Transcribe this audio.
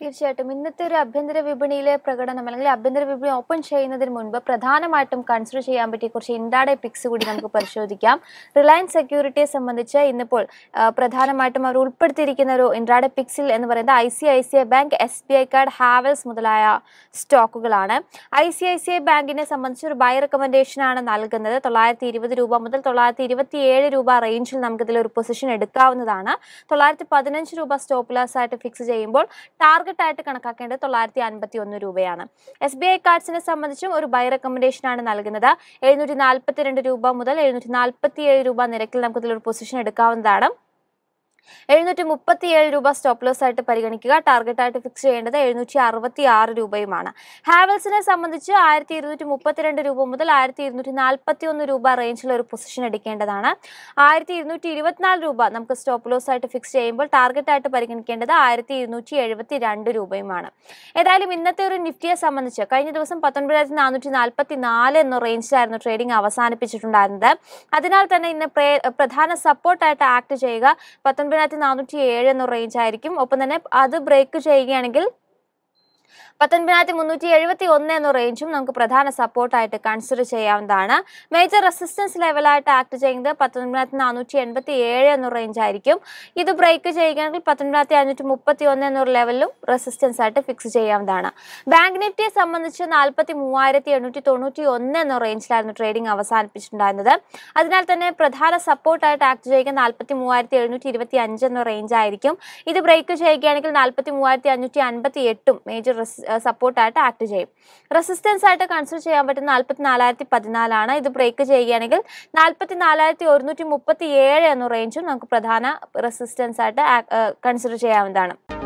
തീർച്ചയായിട്ടും ഇന്നത്തെ ഒരു ആഭ്യന്തര വിപണിയിലെ പ്രകടനം അല്ലെങ്കിൽ ആഭ്യന്തര വിപണി ഓപ്പൺ ചെയ്യുന്നതിന് മുൻപ് പ്രധാനമായിട്ടും കൺസിഡർ ചെയ്യാൻ പറ്റിയ കുറച്ച് ഇൻഡാഡേ പിക്സ് കൂടി നമുക്ക് പരിശോധിക്കാം റിലയൻസ് സെക്യൂരിറ്റിയെ സംബന്ധിച്ച് ഇന്നിപ്പോൾ ആ, പ്രധാനമായിട്ടും അവർ ഉൾപ്പെടുത്തിയിരിക്കുന്ന ഒരു ഇൻഡാഡേ പിക്സിൽ എന്ന് പറയുന്നത് I C I C I bank S B I card Havells മുതലായ സ്റ്റോക്കുകളാണ് I C I C I ബാങ്കിനെ സംബന്ധിച്ച് ഒരു ബൈ റെക്കമെൻഡേഷൻ ആണ് നൽകുന്നത് തൊള്ളായിരത്തി ഇരുപത് രൂപ മുതൽ തൊള്ളായിരത്തി ഇരുപത്തി ഏഴ് രൂപ റേഞ്ചിൽ നമുക്കിതിൽ ഒരു പൊസിഷൻ എടുക്കാവുന്നതാണ് തൊള്ളായിരത്തി പതിനഞ്ച് രൂപ സ്റ്റോപ്പ് ലോസ് ആയിട്ട് ഫിക്സ് ചെയ്യുമ്പോൾ ടാർഗറ്റ് ആയിട്ട് കണക്കാക്കേണ്ടത് തൊള്ളായിരത്തി അൻപത്തി ഒന്ന് രൂപയാണ് എസ് ബി ഐ കാർഡ്സിനെ സംബന്ധിച്ചും ഒരു ബൈ റെക്കമെൻഡേഷൻ ആണ് നൽകുന്നത് എഴുന്നൂറ്റി നാൽപ്പത്തി രണ്ട് രൂപ മുതൽ എഴുന്നൂറ്റി നാൽപ്പത്തി ഏഴ് രൂപ നിരക്കിൽ നമുക്ക് ഇതിലൊരു പൊസിഷൻ എടുക്കാവുന്നതാണ് എഴുന്നൂറ്റി മുപ്പത്തി ഏഴ് രൂപ സ്റ്റോപ്പ് ലോസ് ആയിട്ട് പരിഗണിക്കുക ടാർഗറ്റ് ആയിട്ട് ഫിക്സ് ചെയ്യേണ്ടത് എഴുന്നൂറ്റി അറുപത്തി ആറ് രൂപയുമാണ് ഹാവൽസിനെ സംബന്ധിച്ച് ആയിരത്തി ഇരുന്നൂറ്റി മുപ്പത്തിരണ്ട് രൂപ മുതൽ ആയിരത്തി ഇരുന്നൂറ്റി നാൽപ്പത്തി ഒന്ന് രൂപ റേഞ്ചിൽ ഒരു പൊസിഷൻ എടുക്കേണ്ടതാണ് ആയിരത്തി ഇരുന്നൂറ്റി ഇരുപത്തിനാല് രൂപ നമുക്ക് സ്റ്റോപ്പ് ലോസ് ആയിട്ട് ഫിക്സ് ചെയ്യുമ്പോൾ ടാർഗറ്റ് ആയിട്ട് പരിഗണിക്കേണ്ടത് ആയിരത്തി ഇരുന്നൂറ്റി എഴുപത്തി രണ്ട് രൂപയുമാണ് ഏതായാലും ഇന്നത്തെ ഒരു നിഫ്റ്റിയെ സംബന്ധിച്ച് കഴിഞ്ഞ ദിവസം പത്തൊൻപതിനായിരത്തി നാനൂറ്റി നാൽപ്പത്തി നാല് എന്ന റേഞ്ചിലായിരുന്നു ട്രേഡിംഗ് അവസാനിപ്പിച്ചിട്ടുണ്ടായിരുന്നത് അതിനാൽ തന്നെ ഇന്ന് പ്രേ- പ്രധാന സപ്പോർട്ടായിട്ട് ആക്ട് ചെയ്യുക പത്തൊൻപതിനായിരത്തി നാനൂറ്റി ഏഴ് എന്ന റേഞ്ച് ആയിരിക്കും ഒപ്പം തന്നെ അത് ബ്രേക്ക് ചെയ്യുകയാണെങ്കിൽ പത്തൊൻപതിനായിരത്തി മുന്നൂറ്റി എഴുപത്തി ഒന്ന് എന്ന റേഞ്ചും നമുക്ക് പ്രധാന സപ്പോർട്ടായിട്ട് കൺസിഡർ ചെയ്യാവുന്നതാണ് മേജർ റെസിസ്റ്റൻസ് ലെവലായിട്ട് ആക്ട് ചെയ്യുന്നത് പത്തൊൻപതിനായിരത്തി നാനൂറ്റി എൺപത്തി ഏഴ് എന്ന റേഞ്ച് ആയിരിക്കും ഇത് ബ്രേക്ക് ചെയ്യുകയാണെങ്കിൽ പത്തൊൻപതിനായിരത്തി അഞ്ഞൂറ്റി മുപ്പത്തി ഒന്ന് എന്നൊരു ലെവലിലും റെസിസ്റ്റൻസ് ആയിട്ട് ഫിക്സ് ചെയ്യാവുന്നതാണ് ബാങ്ക് നിഫ്റ്റിയെ സംബന്ധിച്ച് നാൽപ്പത്തി മൂവായിരത്തി എണ്ണൂറ്റി തൊണ്ണൂറ്റി ഒന്ന് എന്ന റേഞ്ചിലായിരുന്നു ട്രേഡിംഗ് അവസാനിപ്പിച്ചിട്ടുണ്ടായിരുന്നത് അതിനാൽ തന്നെ പ്രധാന സപ്പോർട്ടായിട്ട് ആക്ട് ചെയ്യുക നാൽപ്പത്തി മൂവായിരത്തി എഴുന്നൂറ്റി ഇരുപത്തി അഞ്ച് എന്ന റേഞ്ച് ആയിരിക്കും ഇത് ബ്രേക്ക് ചെയ്യുകയാണെങ്കിൽ നാൽപ്പത്തി മൂവായിരത്തി അഞ്ഞൂറ്റി അൻപത്തി എട്ടും മേജർ സപ്പോർട്ടായിട്ട് ആക്ട് ചെയ്യും റെസിസ്റ്റൻസ് ആയിട്ട് കൺസിഡർ ചെയ്യാൻ പറ്റുന്ന നാൽപ്പത്തി നാലായിരത്തി പതിനാലാണ് ഇത് ബ്രേക്ക് ചെയ്യുകയാണെങ്കിൽ നാൽപ്പത്തി നാലായിരത്തി ഒരുന്നൂറ്റി മുപ്പത്തി ഏഴ് എന്ന റേഞ്ചും നമുക്ക് പ്രധാന റെസിസ്റ്റൻസ് ആയിട്ട് കൺസിഡർ ചെയ്യാവുന്നതാണ്